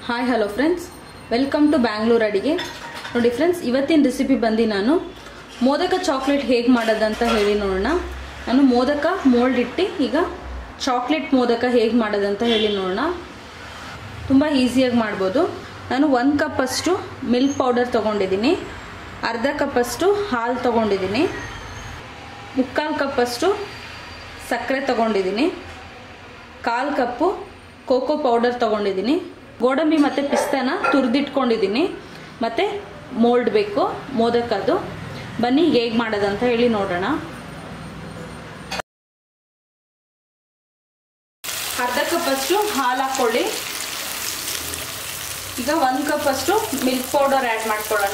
hi hello friends welcome to Bangalore ಅಡಿಗೆ ನೋಡಿ friends ಇವತ್ತಿನ ರೆಸಿಪಿ ಬಂದು ನಾನು ಮೋದಕ ಚಾಕ್ಲೇಟ್ ಹೇಗೆ ಮಾಡೋದಂತ ಹೇಳಿ ನೋಡೋಣ ನಾನು ಮೋದಕ ಮೋಲ್ಡ್ ಇಟ್ಟು ಈಗ ಚಾಕ್ಲೇಟ್ ಮೋದಕ ಹೇಗೆ ಮಾಡೋದಂತ ಹೇಳಿ ನೋಡೋಣ ತುಂಬ ಈಸಿಯಾಗಿ ಮಾಡ್ಬೋದು ನಾನು ಒಂದು ಕಪ್ಪಷ್ಟು ಮಿಲ್ಕ್ ಪೌಡರ್ ತೊಗೊಂಡಿದ್ದೀನಿ ಅರ್ಧ ಕಪ್ಪಷ್ಟು ಹಾಲು ತೊಗೊಂಡಿದ್ದೀನಿ ಮುಕ್ಕಾಲು ಕಪ್ಪಷ್ಟು ಸಕ್ಕರೆ ತೊಗೊಂಡಿದ್ದೀನಿ ಕಾಲು ಕಪ್ಪು ಕೋಕೋ ಪೌಡರ್ ತೊಗೊಂಡಿದ್ದೀನಿ ಗೋಡಂಬಿ ಮತ್ತು ಪಿಸ್ತಾನ ತುರಿದಿಟ್ಕೊಂಡಿದ್ದೀನಿ ಮತ್ತು ಮೋಲ್ಡ್ ಬೇಕು ಮೋದಕದ್ದು ಬನ್ನಿ ಹೇಗೆ ಮಾಡೋದಂತ ಹೇಳಿ ನೋಡೋಣ ಅರ್ಧ ಕಪ್ಪಷ್ಟು ಹಾಲು ಹಾಕ್ಕೊಳ್ಳಿ ಈಗ ಒಂದು ಕಪ್ಪಷ್ಟು ಮಿಲ್ಕ್ ಪೌಡರ್ ಆ್ಯಡ್ ಮಾಡ್ಕೊಳ್ಳೋಣ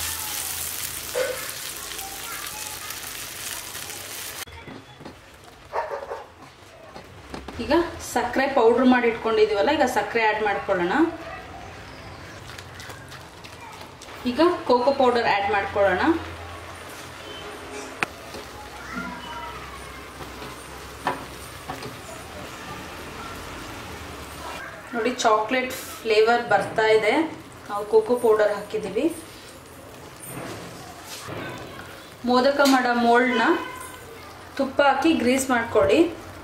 ಈಗ ಸಕ್ಕರೆ ಪೌಡ್ರ್ ಮಾಡಿ ಇಟ್ಕೊಂಡಿದೀವಲ್ಲ ಈಗ ಸಕ್ಕರೆ ಆ್ಯಡ್ ಮಾಡ್ಕೊಳ್ಳೋಣ ಈಗ ಕೋಕೋ ಪೌಡರ್ ಆ್ಯಡ್ ಮಾಡ್ಕೊಳ್ಳೋಣ ನೋಡಿ ಚಾಕ್ಲೇಟ್ ಫ್ಲೇವರ್ ಬರ್ತಾ ಇದೆ ನಾವು ಕೋಕೋ ಪೌಡರ್ ಹಾಕಿದ್ದೀವಿ ಮೋದಕ ಮಾಡೋ ಮೋಲ್ಡ್ನ ತುಪ್ಪ ಹಾಕಿ ಗ್ರೀಸ್ ಮಾಡ್ಕೊಳ್ಳಿ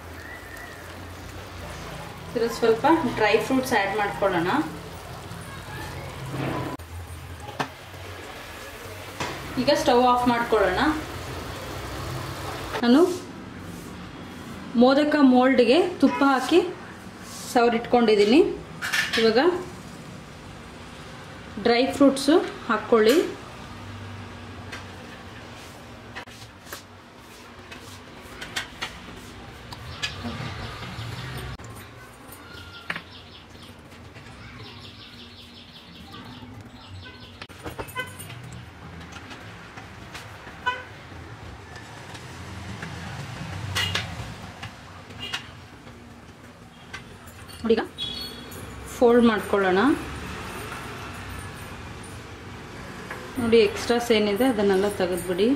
ಇದು ಸ್ವಲ್ಪ ಡ್ರೈ ಫ್ರೂಟ್ಸ್ ಆ್ಯಡ್ ಮಾಡ್ಕೊಳ್ಳೋಣ ಈಗ ಸ್ಟವ್ ಆಫ್ ಮಾಡ್ಕೊಳ್ಳೋಣ ನಾನು ಮೋದಕ ಮೋಲ್ಡ್ಗೆ ತುಪ್ಪ ಹಾಕಿ ಸವರಿಟ್ಕೊಂಡಿದ್ದೀನಿ ಇವಾಗ ಡ್ರೈ ಫ್ರೂಟ್ಸು ಹಾಕ್ಕೊಳ್ಳಿ ನೋಡಿ ಈಗ ಫೋಲ್ಡ್ ಮಾಡ್ಕೊಳ್ಳೋಣ ನೋಡಿ ಎಕ್ಸ್ಟ್ರಾಸ್ ಏನಿದೆ ಅದನ್ನೆಲ್ಲ ತೆಗೆದ್ಬಿಡಿ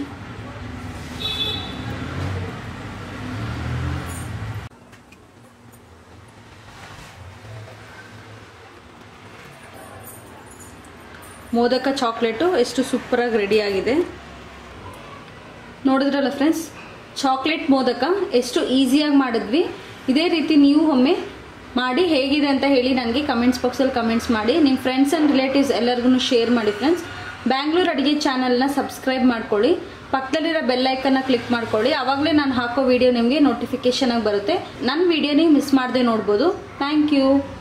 ಮೋದಕ ಚಾಕ್ಲೇಟು ಎಷ್ಟು ಸೂಪರಾಗಿ ರೆಡಿ ಆಗಿದೆ ನೋಡಿದ್ರಲ್ಲ ಫ್ರೆಂಡ್ಸ್ ಚಾಕ್ಲೇಟ್ ಮೋದಕ ಎಷ್ಟು ಈಸಿಯಾಗಿ ಮಾಡಿದ್ವಿ ಇದೇ ರೀತಿ ನೀವು ಒಮ್ಮೆ ಮಾಡಿ ಹೇಗಿದೆ ಅಂತ ಹೇಳಿ ನನಗೆ ಕಮೆಂಟ್ಸ್ ಬಾಕ್ಸಲ್ಲಿ ಕಮೆಂಟ್ಸ್ ಮಾಡಿ ನಿಮ್ಮ ಫ್ರೆಂಡ್ಸ್ ಆ್ಯಂಡ್ ರಿಲೇಟಿವ್ಸ್ ಎಲ್ಲರಿಗೂ ಶೇರ್ ಮಾಡಿ ಫ್ರೆಂಡ್ಸ್ ಬ್ಯಾಂಗ್ಳೂರ್ ಅಡುಗೆ ಚಾನಲ್ನ ಸಬ್ಸ್ಕ್ರೈಬ್ ಮಾಡ್ಕೊಳ್ಳಿ ಪಕ್ಕದಲ್ಲಿರೋ ಬೆಲ್ಲೈಕನ್ನ ಕ್ಲಿಕ್ ಮಾಡ್ಕೊಳ್ಳಿ ಆವಾಗಲೇ ನಾನು ಹಾಕೋ ವಿಡಿಯೋ ನಿಮಗೆ ನೋಟಿಫಿಕೇಶನ್ ಆಗಿ ಬರುತ್ತೆ ನನ್ನ ವಿಡಿಯೋ ನೀವು ಮಿಸ್ ಮಾಡದೆ ನೋಡ್ಬೋದು ಥ್ಯಾಂಕ್ ಯು